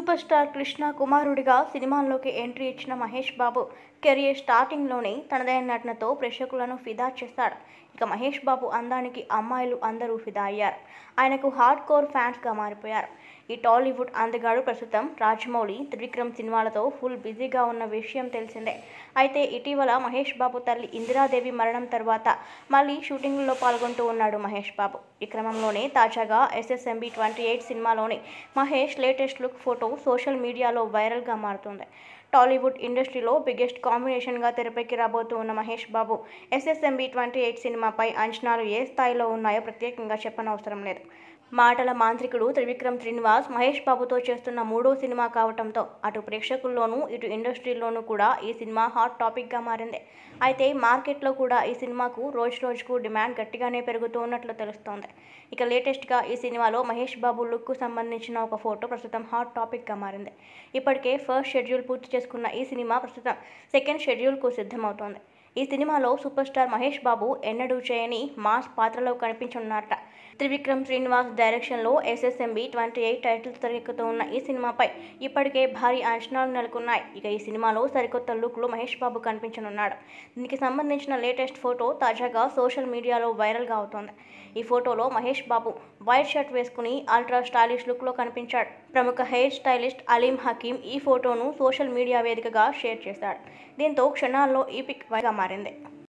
super star Krishna కుమారుడిగా సినిమాల్లోకి entry ఇచ్చిన మహేష్ బాబు కెరియర్ స్టార్టింగ్లోనే తనదైన నటనతో ప్రేక్షకులను ఫిదా చేశాడు ఇక మహేష్ బాబు అందానికి అమ్మాయిలు అందరూ ఫిదా అయ్యారు ఆయనకు హార్డ్ కోర్ ఫ్యాన్స్గా మారిపోయారు ఈ టాలీవుడ్ అందగాడు ప్రస్తుతం రాజమౌళి త్రివిక్రమ్ సినిమాలతో ఫుల్ బిజీగా ఉన్న విషయం తెలిసిందే అయితే ఇటీవల మహేష్ బాబు తల్లి ఇందిరాదేవి మరణం తర్వాత మళ్ళీ షూటింగ్లో పాల్గొంటూ ఉన్నాడు మహేష్ బాబు ఈ క్రమంలోనే తాజాగా ఎస్ఎస్ఎంబి ట్వంటీ ఎయిట్ సినిమాలోని Mahesh latest look photo social మీడియాలో వైరల్గా మారుతుంది టాలీవుడ్ ఇండస్ట్రీలో బిగ్గెస్ట్ కాంబినేషన్గా తెరపైకి రాబోతూ ఉన్న Mahesh Babu SSMB twenty eight సినిమాపై అంచనాలు ఏ స్థాయిలో ఉన్నాయో ప్రత్యేకంగా చెప్పనవసరం లేదు మాటల మాంత్రికుడు త్రివిక్రమ్ శ్రీనివాస్ మహేష్ బాబుతో చేస్తున్న మూడో సినిమా కావటంతో అటు ప్రేక్షకుల్లోనూ ఇటు ఇండస్ట్రీలోనూ కూడా ఈ సినిమా హాట్ టాపిక్గా మారింది అయితే మార్కెట్లో కూడా ఈ సినిమాకు రోజు రోజుకు డిమాండ్ గట్టిగానే పెరుగుతూ ఉన్నట్లు తెలుస్తోంది ఇక లేటెస్ట్గా ఈ సినిమాలో మహేష్ బాబు లుక్కు సంబంధించిన ఒక ఫోటో ప్రస్తుతం హాట్ టాపిక్గా మారింది ఇప్పటికే ఫస్ట్ షెడ్యూల్ పూర్తి చేసుకున్న ఈ సినిమా ప్రస్తుతం సెకండ్ షెడ్యూల్కు సిద్ధమవుతోంది ఈ సినిమాలో సూపర్ స్టార్ మహేష్ బాబు ఎన్నడూ చేయని మాస్ పాత్రలో కనిపించనున్నారట త్రివిక్రమ్ శ్రీనివాస్ డైరెక్షన్లో ఎస్ఎస్ఎంబి ట్వంటీ ఎయిట్ టైటిల్స్ తెరకెక్కుతూ ఉన్న ఈ సినిమాపై ఇప్పటికే భారీ అంచనాలు నెలకొన్నాయి ఇక ఈ సినిమాలో సరికొత్త లుక్లో మహేష్ బాబు కనిపించనున్నాడు దీనికి సంబంధించిన లేటెస్ట్ ఫోటో తాజాగా సోషల్ మీడియాలో వైరల్గా అవుతోంది ఈ ఫోటోలో మహేష్ బాబు వైట్ షర్ట్ వేసుకుని అల్ట్రా స్టైలిష్ లుక్లో కనిపించాడు ప్రముఖ హెయిర్ స్టైలిస్ట్ అలీం హకీం ఈ ఫోటోను సోషల్ మీడియా వేదికగా షేర్ చేశాడు దీంతో క్షణాల్లో ఈ పిక్ వైగా మారింది